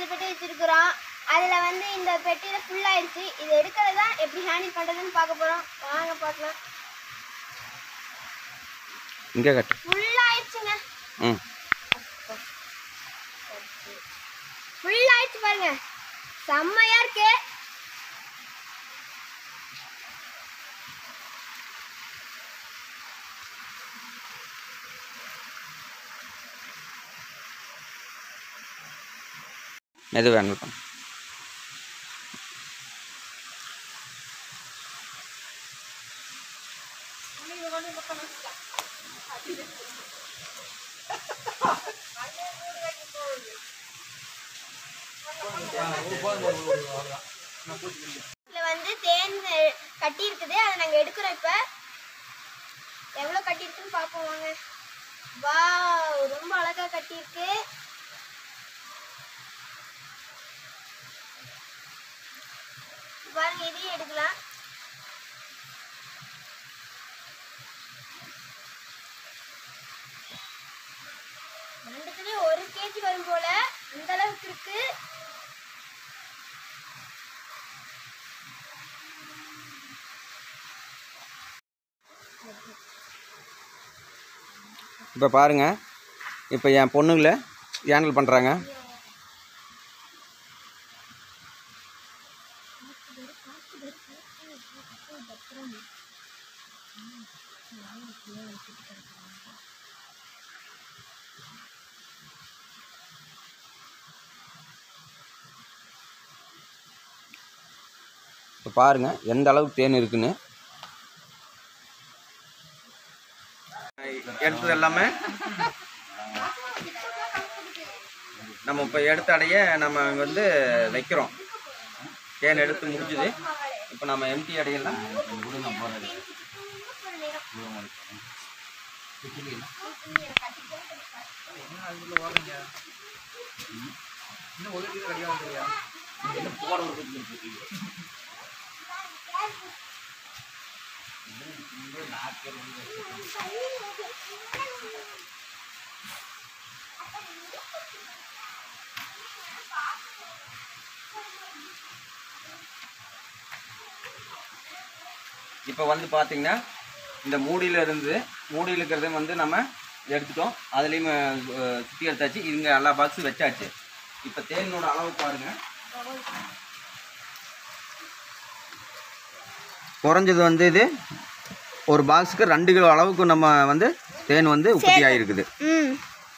பெட்டி வச்சிருக்கிறோம் அதில் வந்து இந்த பெட்டியில் ஃபுல் ஆயிடுச்சு இது எடுக்கிறது தான் எப்படி ஹேண்டில் பண்ணுறதுன்னு பார்க்க போகிறோம் வாங்க பார்க்கலாம் இங்கே கட்டு ஃபுல் ஆயிடுச்சுங்க ம் ஃபுல் ஆயிடுச்சு பாருங்க செம்மையா இருக்கு எது வேணும் இதுல வந்து தேன் அஹ், கட்டி இருக்குது அதை நாங்க எடுக்கிறோம் இப்ப எவ்வளவு கட்டி இருக்குன்னு பார்ப்போம் வாங்க வாவ் ரொம்ப அழகா கட்டி இருக்கு பாருங்க இதையும் எடுக்கலாம் ரெண்டுத்துலயும் ஒரு கேஜி வரும் போல அந்த அளவுக்கு இருக்கு இப்போ பாருங்கள் இப்போ என் பொண்ணுங்களை ஹேண்டில் பண்ணுறாங்க இப்போ பாருங்கள் எந்த அளவுக்கு தேன் இருக்குன்னு எடுத்தது எல்லாமே நம்ம இப்போ எடுத்த அடைய நம்ம அங்க வந்து வைக்கிறோம் தேன் எடுத்து முடிஞ்சுது இப்போ நம்ம எம்டி அடையெல்லாம் இப்போ வந்து பார்த்தீங்கன்னா இந்த மூடியில் இருந்து மூடியில் இருக்கிறத வந்து நம்ம எடுத்துட்டோம் அதுலேயும் சுற்றி எடுத்தாச்சு இங்கே எல்லா பாக்ஸும் வச்சாச்சு இப்போ தேனோட அளவு பாருங்க குறைஞ்சது வந்து இது ஒரு பாக்ஸுக்கு ரெண்டு கிலோ அளவுக்கு நம்ம வந்து தேன் வந்து உற்பத்தி ஆகிருக்குது ம்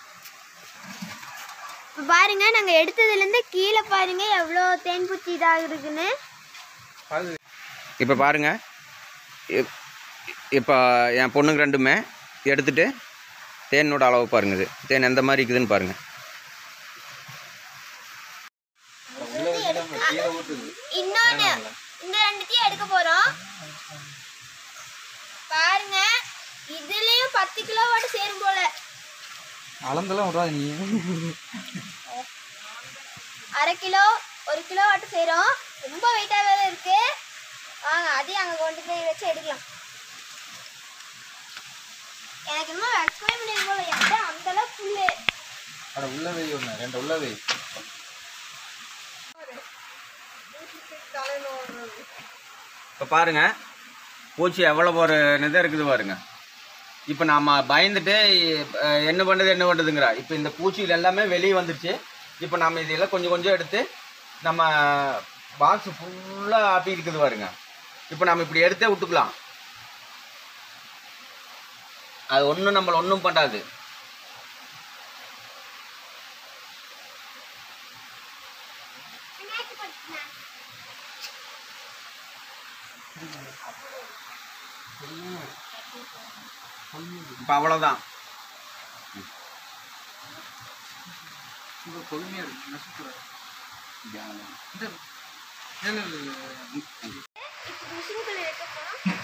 இப்ப பாருங்க நாங்க எடுத்ததுல இருந்து கீழே பாருங்க எவ்வளோ தேன்பூச்சி இதாக இருக்குன்னு இப்போ பாருங்க இப்- இப்போ என் பொண்ணுங்க ரெண்டுமே எடுத்துட்டு தேனோட அளவு பாருங்க இது தேன் எந்த மாதிரி இருக்குதுன்னு பாருங்க இன்னொன்னு இந்த ரெண்டுத்தையும் எடுக்க போறோம் பாருங்க இதுலயும் பத்து கிலோ வாட்டு சேரும் போல அளந்தெல்லாம் விடாது நீ அரை கிலோ ஒரு கிலோ வாட்டு சேரும் ரொம்ப வெயிட்டாக வேற இருக்கு வாங்க அதையும் அங்கே கொண்டு போய் வச்சு எடுக்கலாம் எனக்கு இன்னும் எக்ஸ்பிளைன் பண்ணி போல என்கிட்ட அந்த அளவுக்கு புல்லு அட உள்ள வை ஒன்று ரெண்டு உள்ள வை இப்போ பாருங்க பூச்சி எவ்வளோ ஒரு நிதை இருக்குது பாருங்க இப்போ நாம் பயந்துட்டு அஹ், என்ன பண்ணுறது என்ன பண்ணுறதுங்கிறா இப்போ இந்த பூச்சிகள் எல்லாமே வெளியே வந்துருச்சு இப்போ நம்ம இதெல்லாம் கொஞ்சம் கொஞ்சம் எடுத்து நம்ம பாக்ஸ் ஃபுல்லாக ஆப்பி இருக்குது பாருங்க இப்போ நம்ம இப்படி எடுத்தே விட்டுக்கலாம் அது ஒன்றும் நம்மளை ஒன்றும் பண்ணாது இப்போ அவ்வளோதான் ரொம்ப பொறுமையாக இருக்கு நசுக்கூடாது இந்த இல்லை இல்லை இப்போ மிஷினுக்குள்ள வைக்க போறோம்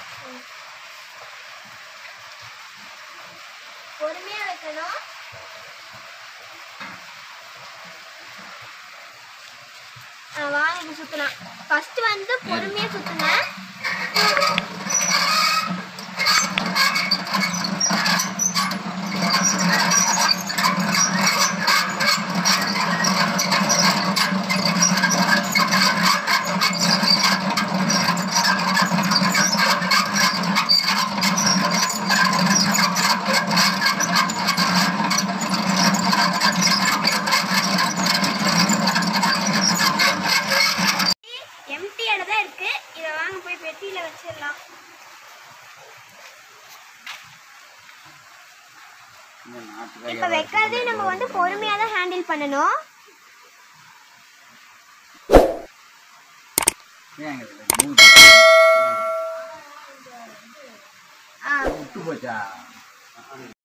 பொறுமையா வைக்கணும் ஆ, வாங்க இப்போ சுத்தலாம் ஃபர்ஸ்ட் வந்து பொறுமையா சுத்துங்க சட்டியில வச்சிடலாம் இப்ப வைக்கிறது நம்ம வந்து பொறுமையா தான் ஹேண்டில் பண்ணணும் ஆ விட்டு போச்சா